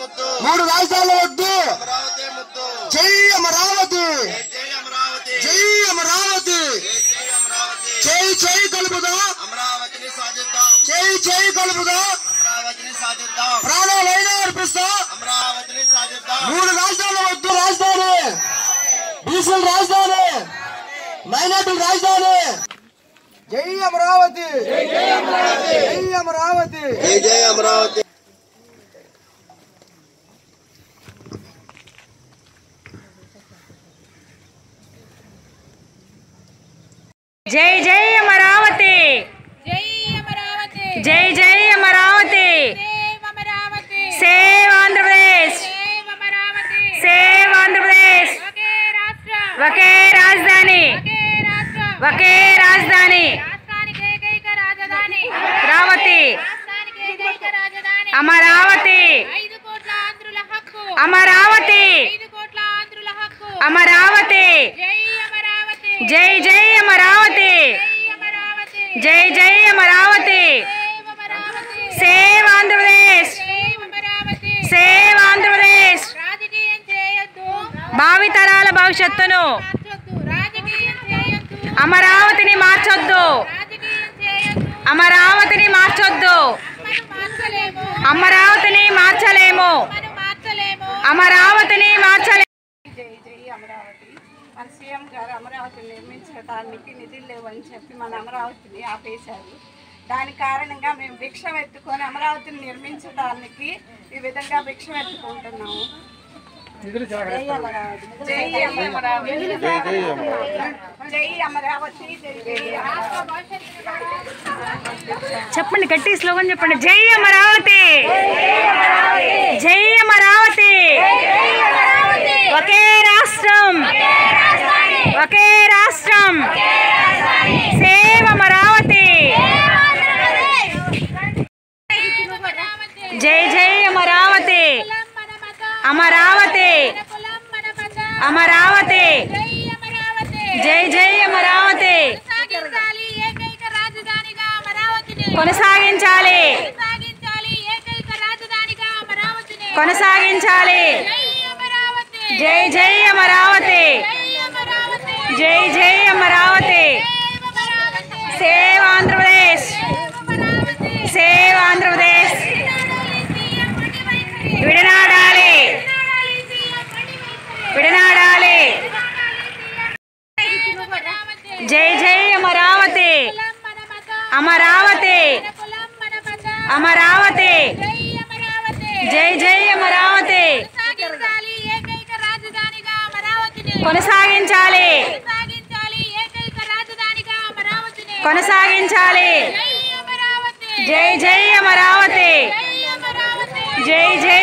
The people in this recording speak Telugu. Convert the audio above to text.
ముద్దు మూడు రాజధానుల వద్దు అమరావతి ముద్దు జై అమరావతి జై అమరావతి జై అమరావతి జై అమరావతి జై జై కలుపుదా అమరావతిని సాధిద్దాం జై జై కలుపుదా అమరావతిని సాధిద్దాం ప్రాణాలైనా అర్పిస్తా అమరావతిని సాధిద్దాం మూడు రాజధానుల వద్దు రాజధాని బీసీల రాజధాని మైనార్టీల రాజధాని జై అమరావతి జై అమరావతి జై జై అమరావతి జై జై అమరావతి జై అమరావతి జై జై Amaravati save Amaravati save Andhra Pradesh save Amaravati save Andhra Pradesh ఒకే రాష్ట్రం ఒకే రాజధాని ఒకే రాష్ట్రం ఒకే రాజధాని రాష్ట్రానికి ఏకైక రాజధాని అమరావతి రాష్ట్రానికి ఏకైక రాజధాని అమరావతి ఐదు కోట్ల ఆంధ్రుల హక్కు అమరావతి ఐదు కోట్ల ఆంధ్రుల హక్కు అమరావతి జై అమరావతి జై జై అమరావతి జై అమరావతి జై జై Amaravati save Amaravati save Andhra Pradesh save Amaravati save Andhra Pradesh రాజకీయం చేయొద్దు భావితరాల భవిష్యత్తును మార్చొద్దు రాజకీయం చేయొద్దు అమరావతిని మార్చొద్దు రాజకీయం చేయొద్దు అమరావతిని మార్చొద్దు మనం మార్చలేము అమరావతిని మార్చలేము మనం మార్చలేము అమరావతిని మార్చలేము జై జై అమరావతి మన సీఎం గారు అమరావతిని నిర్మించడానికి నిధులు లేవని చెప్పి మన అమరావతిని ఆపేశారు దాని కారణంగా మేము భిక్షం ఎత్తుకొని అమరావతిని నిర్మించడానికి ఈ విధంగా భిక్షం ఎత్తుకుంటున్నాము జై అమరావతి జై అమరావతి జై అమరావతి జై జై అమరావతి చెప్పండి గట్టి స్లోగన్ చెప్పండి జై అమరావతి జై అమరావతి ఒకే రాష్ట్రం ఒకే రాష్ట్రం సేవ్ అమరావతి జై జై అమరావతి అమరావతి అమరావతి జై జై అమరావతి కొనసాగించాలి ఏకైక రాజధానిగా అమరావతిని కొనసాగించాలి కొనసాగించాలి ఏకైక రాజధానిగా అమరావతిని కొనసాగించాలి జై అమరావతి జై జై అమరావతి జై అమరావతి జై జై అమరావతి సేవ్ ఆంధ్రప్రదేశ్ సేవ్ ఆంధ్రప్రదేశ్ విడనాడాలి విడనాడాలి జై జై అమరావతి అమరావతి అమరావతి జై జై అమరావతి కొనసాగించాలి ఏకైక రాజధానిగా అమరావతిని కొనసాగించాలి కొనసాగించాలి ఏకైక రాజధానిగా అమరావతిని కొనసాగించాలి జై అమరావతి జై జై అమరావతి జై అమరావతి జై జై